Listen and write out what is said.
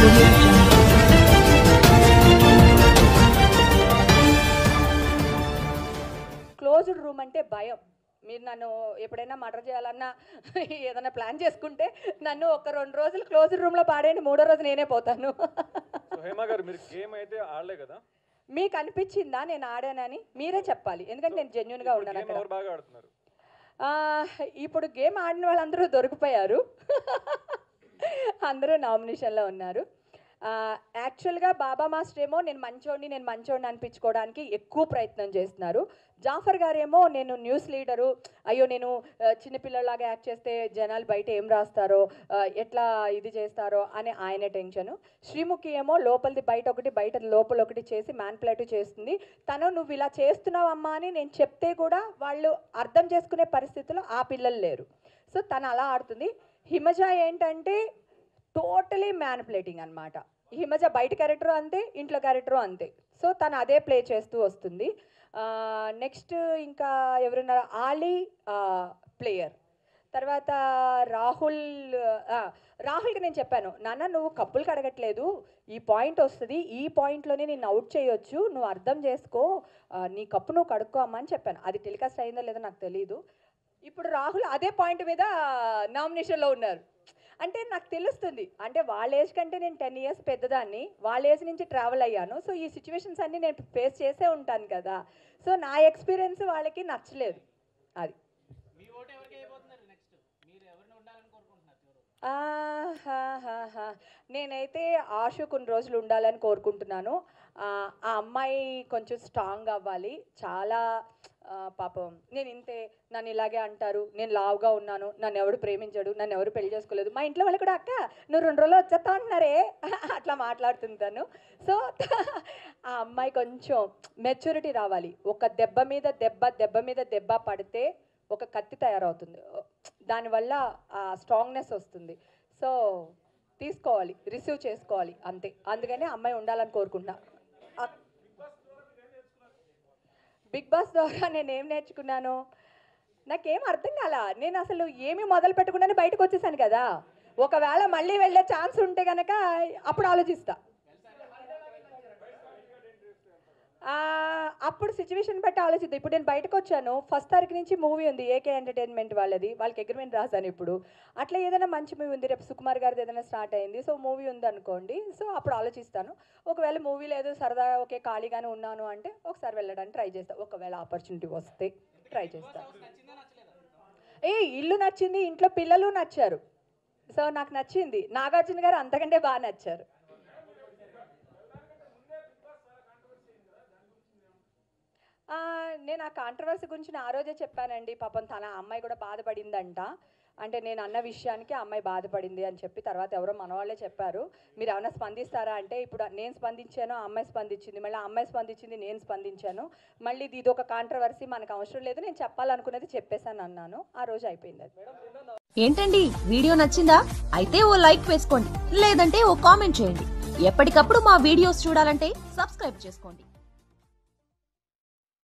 audio jungle. Closed room అంటే భయం మీరు నన్ను ఎప్పుడైనా మర్డర్ చేయాలన్నా ఏదైనా ప్లాన్ చేసుకుంటే నన్ను ఒక రెండు రోజులు క్లోజ్డ్ రూమ్లో పాడేయండి మూడో రోజు నేనే పోతాను సో హేమ గారు మీరు గేమ్ అయితే ఆడలే కదా మీకు అనిపించిందా నేను ఆడానని మీరే చెప్పాలి ఎందుకంటే నేను జెన్యున్గా ఉన్నాను గేమ్ అక్కడ ఎవరు బాగా ఆడుతున్నారు ఆ, ఇప్పుడు గేమ్ ఆడిన వాళ్ళందరూ దొరికిపోయారు అందరూ నామినేషన్లో ఉన్నారు ఆ, యాక్చువల్గా బాబా మాస్టర్ ఏమో నేను మంచోడిని నేను మంచోడిని అనిపించుకోవడానికి ఎక్కువ ప్రయత్నం చేస్తున్నారు జాఫర్ గారేమో నేను న్యూస్ లీడరు అయ్యో నేను ఆ, చిన్నపిల్లలాగా యాక్ట్ చేస్తే జనాలు బయట ఏం రాస్తారో ఆ, ఎట్లా ఇది చేస్తారో అని ఆయన టెన్షను శ్రీముఖి ఏమో లోపలిది బయట ఒకటి బయట లోపల ఒకటి చేసి మ్యాన్పులేటివ్ చేస్తుంది తను నువ్వు ఇలా చేస్తున్నావమ్మా అని నేను చెప్తే కూడా వాళ్ళు అర్థం చేసుకునే పరిస్థితిలో ఆ పిల్లలు లేరు సో తను అలా ఆడుతుంది హిమజ ఏంటంటే టోటలీ మ్యానిపులేటింగ్ అనమాట హిమజ బయట క్యారెక్టర్ అంతే ఇంట్లో క్యారెక్టర్ అంతే సో తను అదే ప్లే చేస్తూ వస్తుంది నెక్స్ట్ ఇంకా ఎవరున్నారు ఆలీ ప్లేయర్ తర్వాత రాహుల్ ఆ, రాహుల్కి నేను చెప్పాను నాన్న నువ్వు కప్పులు కడగట్లేదు ఈ పాయింట్ వస్తుంది ఈ పాయింట్లోనే నేను అవుట్ చేయొచ్చు నువ్వు అర్థం చేసుకో ఆ, నీ కప్పు నువ్వు కడుక్కో అమ్మా అని చెప్పాను అది టెలికాస్ట్ అయిందో లేదో నాకు తెలియదు ఇప్పుడు రాహుల్ అదే పాయింట్ మీద నామినేషన్లో ఉన్నారు అంటే నాకు తెలుస్తుంది అంటే వాళ్ళ ఏజ్ కంటే నేను టెన్ ఇయర్స్ పెద్దదాన్ని వాళ్ళ ఏజ్ నుంచి ట్రావెల్ అయ్యాను సో ఈ సిచ్యువేషన్స్ అన్నీ నేను ఫేస్ చేసే ఉంటాను కదా సో నా ఎక్స్పీరియన్స్ వాళ్ళకి నచ్చలేదు అది ఆహాహాహా. నేనైతే ఆశు కొన్ని రోజులు ఉండాలని కోరుకుంటున్నాను ఆ ఆ అమ్మాయి కొంచెం స్ట్రాంగ్ అవ్వాలి చాలా ఆ, పాపం నేను ఇంతే నన్ను ఇలాగే అంటారు నేను లావుగా ఉన్నాను నన్ను ఎవడు ప్రేమించడు నన్ను ఎవరు పెళ్లి చేసుకోలేదు మా ఇంట్లో వాళ్ళు కూడా అక్క నువ్వు రెండు రోజులు వచ్చేస్తా అంటున్నారే అట్లా మాట్లాడుతుంది తను సో ఆ అమ్మాయి కొంచెం మెచ్యూరిటీ రావాలి ఒక దెబ్బ మీద దెబ్బ దెబ్బ మీద దెబ్బ పడితే ఒక కత్తి తయారవుతుంది దానివల్ల ఆ స్ట్రాంగ్నెస్ వస్తుంది సో తీసుకోవాలి రిసీవ్ చేసుకోవాలి అంతే అందుకని అమ్మాయి ఉండాలని కోరుకుంటున్నా ఆ- బిగ్ బాస్ ద్వారా నేను ఏం నేర్చుకున్నాను నాకేం అర్థం కాల నేను అసలు ఏమీ మొదలు పెట్టకుండానే బయటకు వచ్చేసాను కదా ఒకవేళ మళ్ళీ వెళ్ళే ఛాన్స్ ఉంటే కనుక అప్పుడు ఆలోచిస్తా ఆ, అప్పుడు సిచ్యువేషన్ బట్టి ఆలోచిద్దాం ఇప్పుడు నేను బయటకు వచ్చాను ఫస్ట్ తారీఖు నుంచి మూవీ ఉంది ఏకే ఎంటర్టైన్మెంట్ వాళ్ళది వాళ్ళకి అగ్రిమెంట్ రాశాను ఇప్పుడు అట్లా ఏదైనా మంచి మూవీ ఉంది రేపు సుకుమార్ గారిది ఏదైనా స్టార్ట్ అయింది సో మూవీ ఉంది అనుకోండి సో అప్పుడు ఆలోచిస్తాను ఒకవేళ మూవీ లేదు సరదా ఓకే ఖాళీగానే ఉన్నాను అంటే ఒకసారి వెళ్ళడానికి ట్రై చేస్తాను ఒకవేళ ఆపర్చునిటీ వస్తే ట్రై చేస్తాను ఏ ఇల్లు నచ్చింది ఇంట్లో పిల్లలు నచ్చారు సో నాకు నచ్చింది నాగార్జున గారు అంతకంటే బాగా నచ్చారు ఆ, నేను ఆ కాంట్రవర్సీ గురించి నేను ఆ రోజే చెప్పానండి పాపం తన అమ్మాయి కూడా బాధపడిందంట అంటే నేను అన్న విషయానికి ఆ అమ్మాయి బాధపడింది అని చెప్పి తర్వాత ఎవరో మన వాళ్ళే చెప్పారు మీరు ఏమైనా స్పందిస్తారా అంటే ఇప్పుడు నేను స్పందించాను ఆ అమ్మాయి స్పందించింది మళ్ళీ ఆ అమ్మాయి స్పందించింది నేను స్పందించాను మళ్ళీ ఇది ఇది ఒక కాంట్రవర్సీ మనకు అవసరం లేదు నేను చెప్పాలనుకున్నది చెప్పేశాను అన్నాను ఆ రోజు అయిపోయింది అది ఏంటండి వీడియో నచ్చిందా అయితే ఓ లైక్ వేసుకోండి లేదంటే ఓ కామెంట్ చేయండి ఎప్పటికప్పుడు మా వీడియోస్ చూడాలంటే సబ్స్క్రైబ్ చేసుకోండి